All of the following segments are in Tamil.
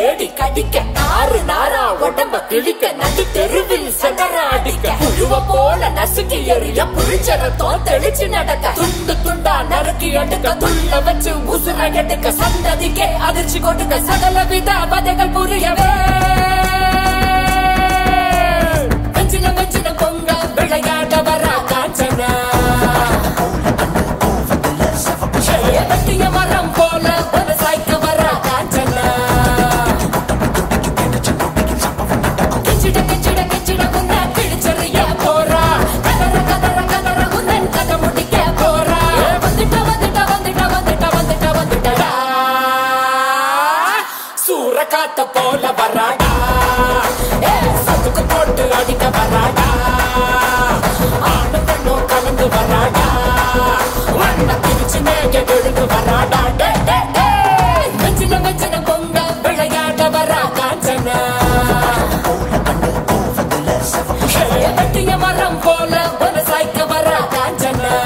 தேடி கடிக்க நாறு நாரா உடம்ப கிழிக்க நடு தெருவில் சதற அடிக்க புழுவ போல நசுக்கி எறிய புளிச்சரத்தோம் தெளிச்சு நடக்க துண்டு துண்டா நறுக்கி எடுக்க துள்ள வச்சு உசுர எடுக்க சந்ததிக்கே அதிர்ச்சி கொடுக்க சகல வித வதைகள் புரியவே வெஞ்சின வெஞ்சின பொங்க விளையாட வர காஞ்சனா வெட்டிய மரம் போல ஒரு சாய்க்க வர காஞ்சனா கிச்சிட கிச்சிட கிச்சிட உன்ன கிழிச்சறிய போறா கதற கதற கதற உன்னன் கதை முடிக்க போறா வந்துட்ட வந்துட்ட வந்துட்ட வந்துட்ட வந்துட்ட வந்துட்டடா சூற காத்த போல வராடா ஏ சதுக்கு போட்டு அடிக்க வராடா ஆணு பெண்ணும் கலந்து வராடா வண்ண பிரிச்சு மேக விழுந்து வராடா டே டே டே வெஞ்சின வெஞ்சின பொங்க விளையாட வரா காஞ்சனா வெட்டிய மரம் போல ஒரு சாய்க்க வர காஞ்சனா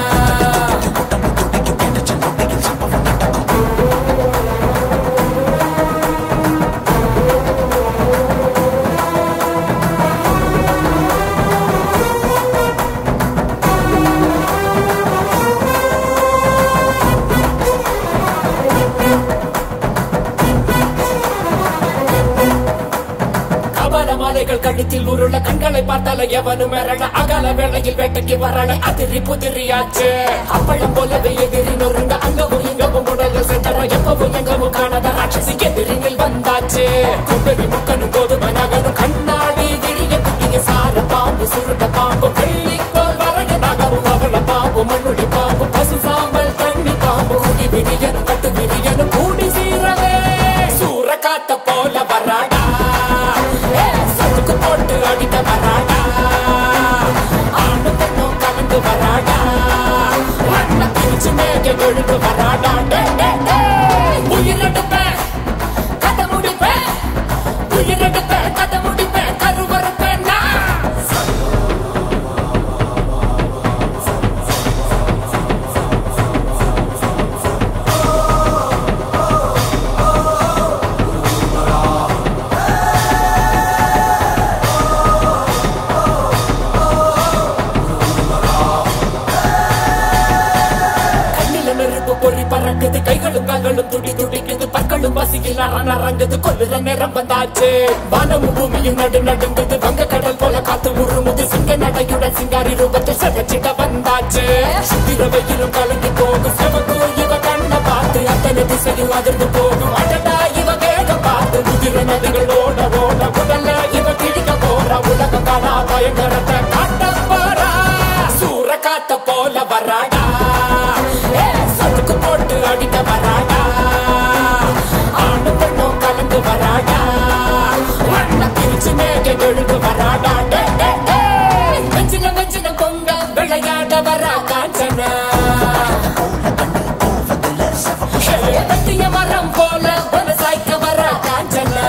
கபால மாலைகள் கழுத்தில் உருள கண்களை பார்த்தால எவனும் மிரள அகல வேளையில் வேட்டைக்கு வரல அதிரி புதிரியாச்சு அப்பளம் போலவே எதிரி நொறுங்க அங்கவும் இங்கவும் உடல் சென்றற எப்பவும் எங்கவும் காணாத ராட்சசி எதிரினில் வந்தாச்சு கும்பவி முக்கனும் கோதுமை நகரும் கண்ணாடி விரிய குட்டிய சார பாம்பு சுருட்ட பாம்பு வெள்ளி போல் வரைய நகரும் அவள பாம்பு மண்ணுடி பாம்பு பசு சாம்பல் தண்ணி பாம்பு குடி விரியனும் கட்டு விரியனும் கூடி சீரவே சூற காத்த போல வராடா ஏ, சதுக்கு போட்டு அடிக்க வராடா ஆணு பெண்ணும் கலந்து வராடா வண்ண பிரிச்சு மேக விழுந்து வராடா டே, டே, டே. உயிரெடுப்பேன் கதை முடிப்பேன் உயிரெடுப்பேன் கதை முடிப்பேன் கருவறுப்பேன் நான் கண்ணில நெருப்பு பொறி பறக்குது கைகளும் கால்களும் துடி துடிக்குது பற்களும் பசியில் அரண் அரங்குது கொல்லுற நேரம் வந்தாச்சு வானமும் பூமியும் நடு நடுங்குது வங்க கடல் போல காத்து உருமுது சிங்க நடையுடன் சிங்காரி ரூபத்தில் செவச்சிட வந்தாச்சு சுத்திர வெயிலும் கலங்கி போகும் செவக்கு இவ கண்ணை பார்த்து அத்தனை திசையும் அதிர்ந்து போகும் அடடா இவ வேகம் பார்த்து முதிர நதிகள் ஓட ஓட முதல்ல இவ கிழிக்க போற உலகம் காணா பயங்கரத்தை காட்ட போறா சூற காத்த போல வராடா ஏ, சதுக்கு போட்டு அடிக்க வராடா ஆணு பெண்ணும் கலந்து வராடா வண்ண பிரிச்சு மேக விழுந்து வராடா டே, டே, டே. வெஞ்சின வெஞ்சின பொங்க விளையாட வரா காஞ்சனா ஏ, வெட்டிய மரம் போல ஒரு சாய்க்க வரா காஞ்சனா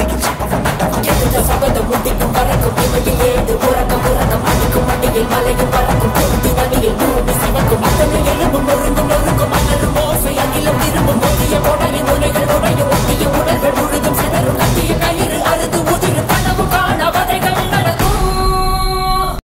எடுத்த சபதம் முட்டிக்கும் பறக்கும் இமையில் ஏது உறக்கம் உறக்கம் அடிக்கும் மண்டியில் மலையும்